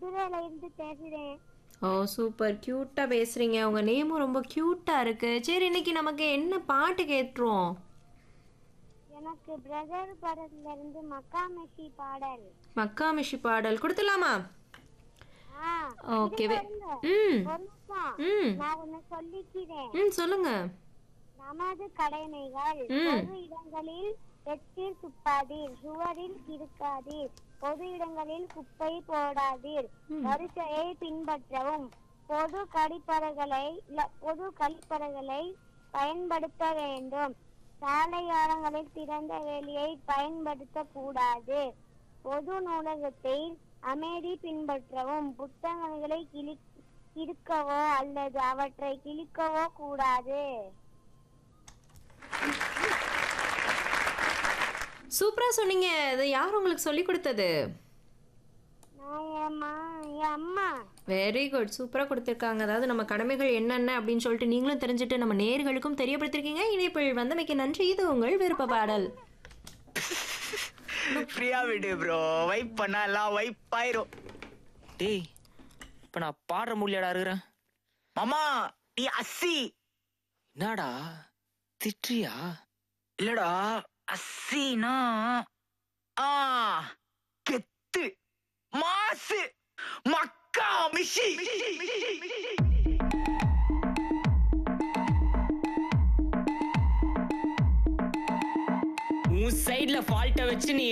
மதுரையில இருந்து பேசுறேன் ஓ சூப்பர் க்யூட்டாக பேசுகிறீங்க உங்கள் நேமும் ரொம்ப க்யூட்டாக இருக்குது சரி இன்னைக்கு நமக்கு என்ன பாட்டு கேட்டுருவோம் எனக்கு பிரதர் படத்துல இருந்து மக்காமெஷி பாடல் மக்காமிஷி பாடல் கொடுத்துலாமா ஆ ஓகே இருங்க. ம் ஒரு நிமிஷம் ம் நான் ஒண்ணு சொல்லிக்கிறேன் ம் சொல்லுங்க நமது கடமைகள் ம். பொது இடங்களில் எச்சில் துப்பாதீர் சுவரில் கிறுக்காதீர் பொது இடங்களில் குப்பை போடாதீர் வரிசையை பின்பற்றவும் பொது கழிப்பறைகளை இல்ல பொது கழிப்பறைகளை பயன்படுத்த வேண்டும் சாலையோரங்களில் திறந்த வெளியை பயன்படுத்த கூடாது பொது நூலகத்தில் அமைதி பின்பற்றவும் புத்தகங்களை கிளி கிறுக்கவோ அல்லது அவற்றை கிழிக்கவோ கூடாது சூப்பராக சொன்னீங்க இது யார் உங்களுக்கு சொல்லி கொடுத்தது நான் என் மா- என் அம்மா வெரி குட் சூப்பராக கொடுத்துருக்காங்க அதாவது நம்ம கடமைகள் என்னென்ன அப்படின்னு சொல்லிட்டு நீங்களும் தெரிஞ்சுட்டு நம்ம நேர்களுக்கும் தெரியப்படுத்திருக்கீங்க இணைப்பில் வந்தமைக்கு நன்றி இது உங்கள் விருப்ப பாடல் ஃப்ரீயா விடு ப்ரோ வைப் பண்ணா எல்லாம் வைப் ஆயிரும் டேய் இப்ப நான் பாடுற முடியாடா இருக்கிறேன் மாமா நீ அஸ்ஸி என்னடா திட்டுறியா இல்லடா அஸ்ஸினா ஆ கெத்து மாசு மக்கா மிஷி உன் சைடுல ஃபால்ட்டை வச்சு நீ